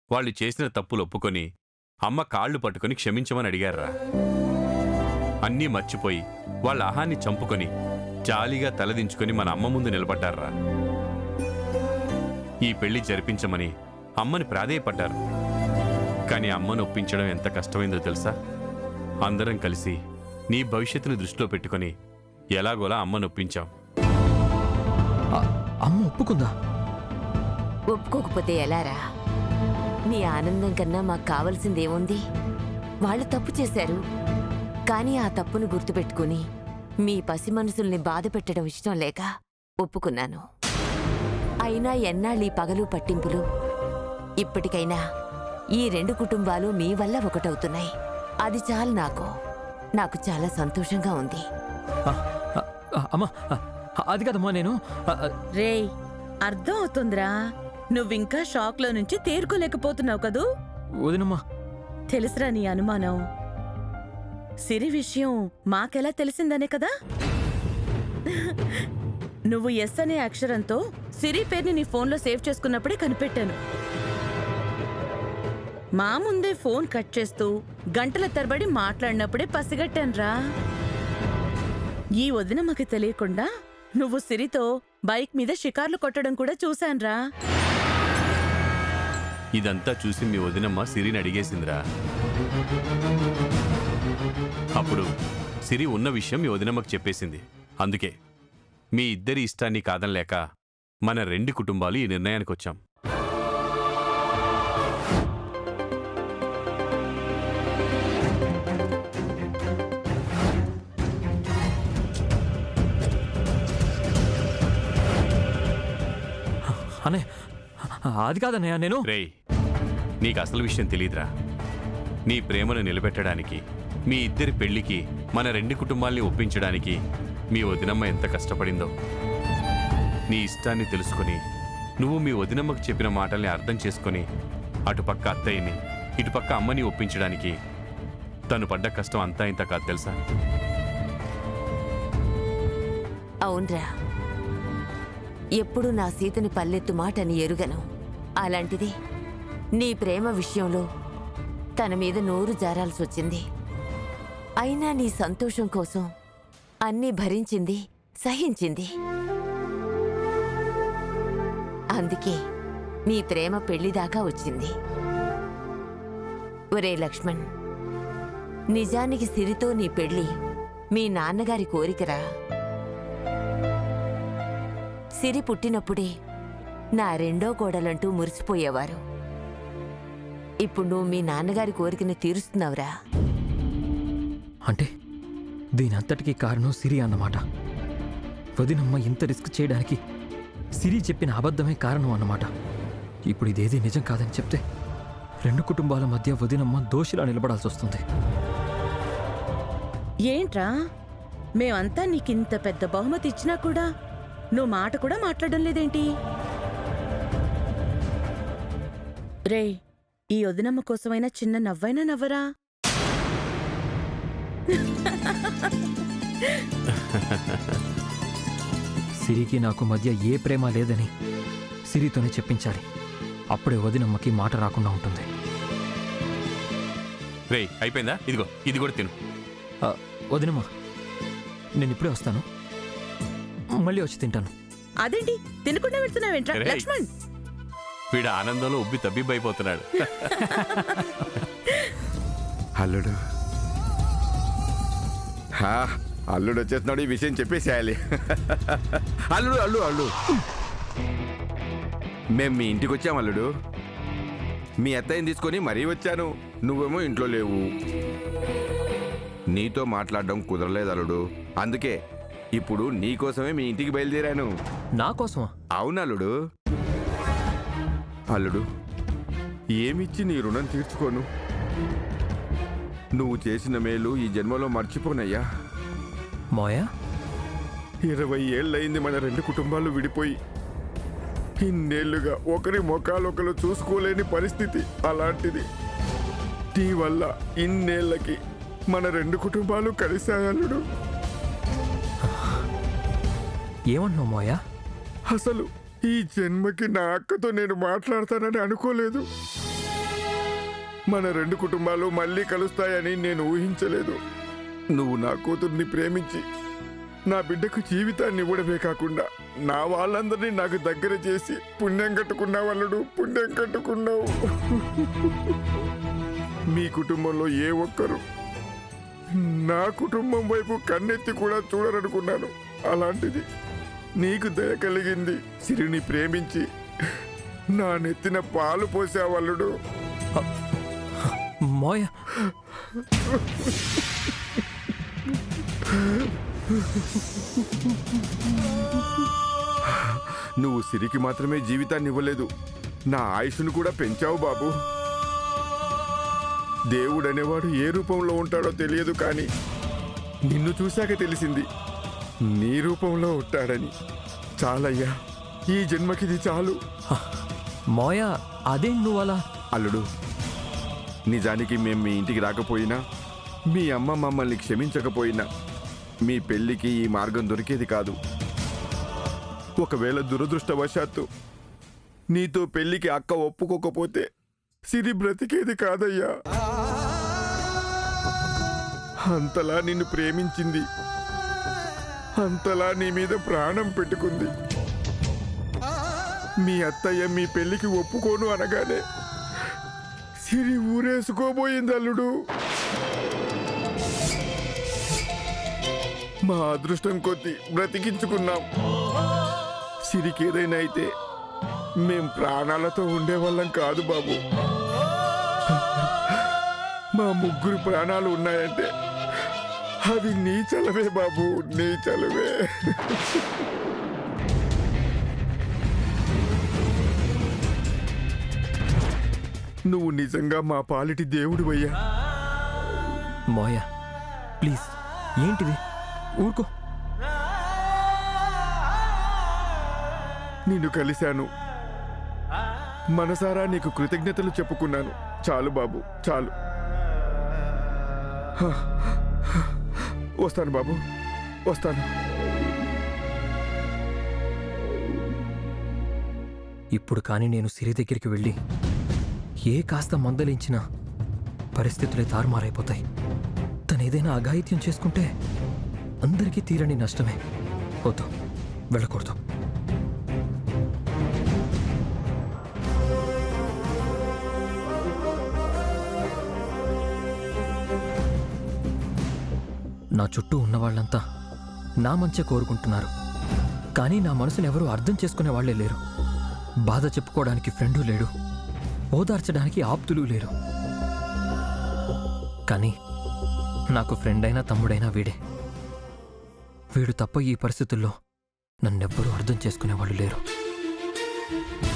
వాళ్ళు చేసిన తప్పులు ఒప్పుకొని అమ్మ కాళ్ళు పట్టుకొని క్షమించమని అడిగారా అన్నీ మర్చిపోయి వాళ్ళ అహాన్ని చంపుకొని జాలిగా తలదించుకొని మన అమ్మ ముందు నిలబడ్డారా ఈ పెళ్లి జరిపించమని అమ్మని ప్రాధేయపడ్డారు కానీ అమ్మను ఒప్పించడం ఎంత కష్టమైందో తెలుసా అందరం కలిసి నీ భవిష్యత్తుని దృష్టిలో పెట్టుకొని ఎలాగోలా అమ్మను ఒప్పించాం ఆ, అమ్మ ఒప్పుకుందా ఒప్పుకోకపోతే ఎలారా నీ ఆనందం కన్నా మాకు కావలసిందేముంది వాళ్ళు తప్పు చేశారు కానీ ఆ తప్పును గుర్తుపెట్టుకుని మీ పసి మనసుల్ని బాధ పెట్టడం ఇష్టం లేక ఒప్పుకున్నాను అయినా ఎన్నాళ్ళీ పగలు పట్టింపులు ఇప్పటికైనా ఈ రెండు కుటుంబాలు మీ వల్ల ఒకటవుతున్నాయి అది చాలు నాకు నాకు చాలా సంతోషంగా ఉంది ఆ, ఆ, ఆ, అమ్మ ఆ, అది కదమ్మా నేను ఆ, ఆ, రేయ్ అర్థం అవుతుందిరా నువ్వింకా షాక్లో నుంచి తేరుకోలేకపోతున్నావు కదూ వదినమ్మా తెలుసురా నీ అనుమానం సిరి విషయం మాకెలా తెలిసిందనే కదా నువ్వు ఎస్ అనే అక్షరంతో సిరి పేరుని నీ ఫోన్లో సేవ్ చేసుకున్నప్పుడే కనిపెట్టాను మా ముందే ఫోన్ కట్ చేస్తూ గంటల తరబడి మాట్లాడినప్పుడే పసిగట్టానురా ఈ వదినమ్మకి తెలియకుండా నువ్వు సిరితో బైక్ మీద షికార్లు కొట్టడం కూడా చూశాన్రా ఇదంతా చూసి మీ వదినమ్మ సిరిని అడిగేసిందిరా అప్పుడు సిరి ఉన్న విషయం మీ వదినమ్మకు చెప్పేసింది అందుకే మీ ఇద్దరి ఇష్టాన్ని కాదనలేక మన రెండు కుటుంబాలు ఈ నిర్ణయానికి వచ్చాం అనే అది కాదన్నయ్య నేను రేయ్ నీకు అసలు విషయం తెలీదురా నీ ప్రేమను నిలబెట్టడానికి మీ ఇద్దరి పెళ్లికి మన రెండు కుటుంబాల్ని ఒప్పించడానికి మీ వదినమ్మ ఎంత కష్టపడిందో నీ ఇష్టాన్ని తెలుసుకొని నువ్వు మీ వదినమ్మకు చెప్పిన మాటల్ని అర్థం చేసుకొని అటుపక్క అత్తయ్యని ఇటుపక్క అమ్మని ఒప్పించడానికి తను పడ్డ కష్టం అంతా ఇంత కాదు తెలుసా అవునరా ఎప్పుడు నా సీతని పల్లెత్తు మాటని ఎరుగను అలాంటిది నీ ప్రేమ విషయంలో తన మీద నోరు జారాల్సి వచ్చింది అయినా నీ సంతోషం కోసం అన్నీ భరించింది సహించింది అందుకే మీ ప్రేమ పెళ్లిదాకా వచ్చింది ఒరే లక్ష్మణ్ నిజానికి సిరితో నీ పెళ్లి మీ నాన్నగారి కోరికరా సిరి పుట్టినప్పుడే నా రెండో కోడలంటూ మురిసిపోయేవారు ఇప్పుడు నువ్వు మీ నాన్నగారి కోరికని తీరుస్తున్నావురా అంటే దీని అంతటికీ కారణం సిరి అన్నమాట వదినమ్మ ఇంత రిస్క్ చేయడానికి సిరి చెప్పిన అబద్ధమే కారణం అన్నమాట ఇప్పుడు ఇదేది నిజం కాదని చెప్తే రెండు కుటుంబాల మధ్య వదినమ్మ దోషిలా నిలబడాల్సి వస్తుంది ఏంట్రా మేమంతా నీకింత పెద్ద బహుమతి ఇచ్చినా కూడా నువ్వు మాట కూడా మాట్లాడడం లేదేంటి రే ఈ వదినమ్మ కోసమైనా చిన్న నవ్వైనా నవ్వరా సిరికి నాకు మధ్య ఏ ప్రేమ లేదని సిరితోనే చెప్పించాలి అప్పుడే వదినమ్మకి మాట రాకుండా ఉంటుంది రేయ్ అయిపోయిందా ఇదిగో ఇది కూడా తిను ఆ, వదినమ్మ నేను ఇప్పుడే వస్తాను మళ్ళీ వచ్చి తింటాను అదేంటి తినకుండా పెడుతున్నావేంట్రా రేయ్. లక్ష్మణ్ వీడు ఆనందంలో ఉబ్బి తబ్బిబ్బైపోతున్నాడు అల్లుడు హా, అల్లుడు వచ్చేస్తున్నాడు ఈ విషయం చెప్పేసేయాలి అల్లుడు అల్లుడు అల్లుడు మేము మీ ఇంటికి వచ్చాం అల్లుడు మీ అత్తయ్యని తీసుకొని మరీ వచ్చాను నువ్వేమో ఇంట్లో లేవు నీతో మాట్లాడడం కుదరలేదు అల్లుడు అందుకే ఇప్పుడు నీకోసమే మీ ఇంటికి బయలుదేరాను నా కోసమా అవును అల్లుడు అల్లుడు ఏమిచ్చి నీ రుణం తీర్చుకోను నువ్వు చేసిన మేలు ఈ జన్మలో మర్చిపోనయ్యా మోయా ఇరవై ఏళ్ళయింది మన రెండు కుటుంబాలు విడిపోయి ఇన్నేళ్లుగా ఒకరి ముఖాలొకరు చూసుకోలేని పరిస్థితి అలాంటిది నీ వల్ల ఇన్నేళ్లకి మన రెండు కుటుంబాలు కలిశాయల్లుడు ఏమంటున్నావు మోయా అసలు ఈ జన్మకి నా అక్కతో నేను మాట్లాడతానని అనుకోలేదు మన రెండు కుటుంబాలు మళ్ళీ కలుస్తాయని నేను ఊహించలేదు నువ్వు నా కూతుర్ని ప్రేమించి నా బిడ్డకు జీవితాన్ని ఇవ్వడమే కాకుండా నా వాళ్ళందరినీ నాకు దగ్గర చేసి పుణ్యం కట్టుకున్నావు అల్లుడు పుణ్యం కట్టుకున్నావు మీ కుటుంబంలో ఏ ఒక్కరు నా కుటుంబం వైపు కన్నెత్తి కూడా చూడరనుకున్నాను అలాంటిది నీకు దయ కలిగింది సిరిని ప్రేమించి నా నెత్తిన పాలు పోసావల్లుడు మోయ నువ్వు సిరికి మాత్రమే జీవితాన్ని ఇవ్వలేదు నా ఆయుష్ను కూడా పెంచావు బాబు దేవుడనేవాడు ఏ రూపంలో ఉంటాడో తెలియదు కానీ నిన్ను చూశాక తెలిసింది నీ రూపంలో ఉంటాడని చాలయ్యా ఈ జన్మకిది చాలు మోయ అదేం నువ్వు అలా అల్లుడు నిజానికి మేం మీ ఇంటికి రాకపోయినా మీ అమ్మ మమ్మల్ని క్షమించకపోయినా మీ పెళ్లికి ఈ మార్గం దొరికేది కాదు ఒకవేళ దురదృష్టవశాత్తు నీతో పెళ్లికి అక్క ఒప్పుకోకపోతే సిరి బ్రతికేది కాదయ్యా అంతలా నిన్ను ప్రేమించింది అంతలా నీ మీద ప్రాణం పెట్టుకుంది మీ అత్తయ్య మీ పెళ్లికి ఒప్పుకోను అనగానే సిరి ఊరేసుకోబోయింది అల్లుడు మా అదృష్టం కొద్దీ బ్రతికించుకున్నాం సిరికి ఏదైనా అయితే మేం ప్రాణాలతో ఉండేవాళ్ళం కాదు బాబు మా ముగ్గురు ప్రాణాలు ఉన్నాయంటే అవి నీ చలవే బాబు నీ చలవే నువ్వు నిజంగా మా పాలిటి దేవుడివయ్యా మోయ ప్లీజ్ ఏంటిది ఊరుకో నిన్ను కలిశాను మనసారా నీకు కృతజ్ఞతలు చెప్పుకున్నాను చాలు బాబు చాలు హ, హ. వస్తాను బాబు వస్తాను ఇప్పుడు కానీ నేను సిరి దగ్గరికి వెళ్ళి ఏ కాస్త మందలించినా పరిస్థితులే తారుమారైపోతాయి తను ఏదైనా అఘాయిత్యం చేసుకుంటే అందరికీ తీరని నష్టమే వద్దు వెళ్ళకూడదు నా చుట్టూ ఉన్న వాళ్ళంతా నా మంచే కోరుకుంటున్నారు కానీ నా మనసుని ఎవరూ అర్థం చేసుకునే వాళ్ళే లేరు బాధ చెప్పుకోవడానికి ఫ్రెండు లేడు ఓదార్చడానికి ఆప్తులు లేరు కానీ నాకు ఫ్రెండ్ అయినా తమ్ముడైనా వీడే వీడు తప్ప ఈ పరిస్థితుల్లో నన్నెవ్వరూ అర్థం చేసుకునేవాళ్ళు లేరు